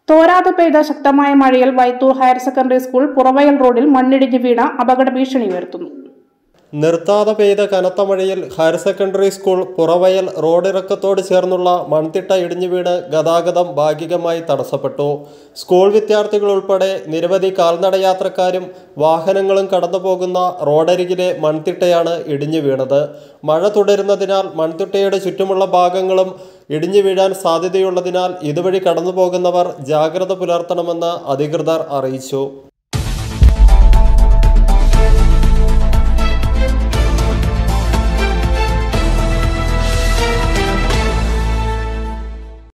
തോരാതെ പെയ്ത ശക്തമായ മഴയിൽ Vythoor higher secondary school Puravayal റോഡിൽ മണ്ണിടിഞ്ഞ് വീണ അപകട ഭീഷണി ഉയർത്തുന്നു നിർത്താതെ പെയ്ത കനത്ത മഴയിൽ ഹയർ സെക്കൻഡറി സ്കൂൾ പുറവയൽ റോഡിറക്കത്തോട് ചേർന്നുള്ള മൺതിട്ട ഇടിഞ്ഞു വീണ് ഗതാഗതം ഭാഗികമായി തടസ്സപ്പെട്ടു സ്കൂൾ വിദ്യാർത്ഥികൾ ഉൾപ്പെടെ നിരവധി കാൽനട യാത്രക്കാരും വാഹനങ്ങളും കടന്നു പോകുന്ന റോഡരികിലെ മൺതിട്ടയാണ് ഇടിഞ്ഞു വീണത് മഴ തുടരുന്നതിനാൽ മൺതിട്ടയുടെ ചുറ്റുമുള്ള ഭാഗങ്ങളും ഇടിഞ്ഞു വീഴാൻ സാധ്യതയുള്ളതിനാൽ ഇതുവഴി കടന്നു പോകുന്നവർ ജാഗ്രത പുലർത്തണമെന്ന് അധികൃതർ അറിയിച്ചു